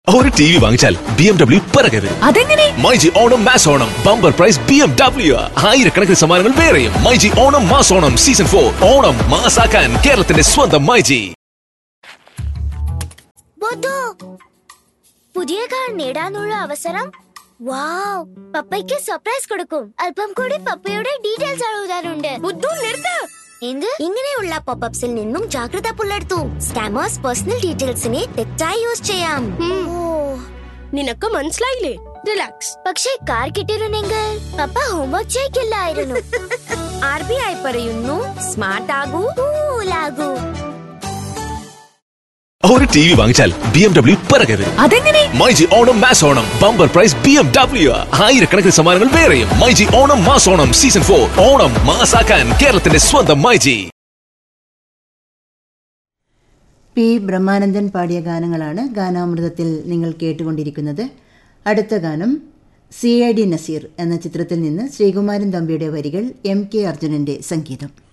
ഒരു T V വാങ്ങിച്ചാൽ B M W പിറകെ വരും അതെങ്ങനെ myG Onam mass Onam bumper prize B M W ആയിരക്കണക്കിന് സമ്മാനങ്ങൾ വേറെയും myG Onam mass Onam season for Onam മാസാക്കാൻ കേരളത്തിന്റെ സ്വന്തം മൈജി ബോധു പുതിയ കാർ നേടാനുള്ള അവസരം വാവ് പപ്പയ്ക്ക് സർപ്രൈസ് കൊടുക്കും അല്പം കൂടി പപ്പയുടെ ഡീറ്റെയിൽസ് എഴുതാനുണ്ട് ബുദ്ധു നിർത്ത് എന്ത് ഇങ്ങനെയുള്ള പോപ്പപ്സിൽ നിന്നും ജാഗ്രത പുലർത്തൂ സ്കാമേഴ്സ് പേഴ്സണൽ ഡീറ്റെയിൽസിനെ തെറ്റായി യൂസ് ചെയ്യാം നിനക്ക് മനസ്സിലായില്ലേ റിലാക്സ് പക്ഷേ കാർ കിട്ടിയിരുന്നെങ്കിൽ പപ്പ ഹോംവർക്ക് ചെയ്യില്ലായിരുന്നു ആർ ബി ഐ പറയുന്നു സ്മാർട്ട് ആകൂ കൂലാകൂ ഒരു ടി വി വാങ്ങിച്ചാൽ ബി എം ഡബ്ല്യു പിറകെ വരും അതെങ്ങനെ myG Onam mass Onam bumper prize B M W ആയിരക്കണക്കിന് സമ്മാനങ്ങൾ വേറെയും myG Onam mass Onam season for Onam മാസാക്കാൻ കേരളത്തിന്റെ സ്വന്തം മൈജി പി ബ്രഹ്മാനന്ദൻ പാടിയ ഗാനങ്ങളാണ് ഗാനാമൃതത്തിൽ നിങ്ങൾ കേട്ടുകൊണ്ടിരിക്കുന്നത് അടുത്ത ഗാനം സി ഐ ഡി നസീർ എന്ന ചിത്രത്തിൽ നിന്ന് ശ്രീകുമാരൻ തമ്പിയുടെ വരികൾ എം കെ അർജുനന്റെ സംഗീതം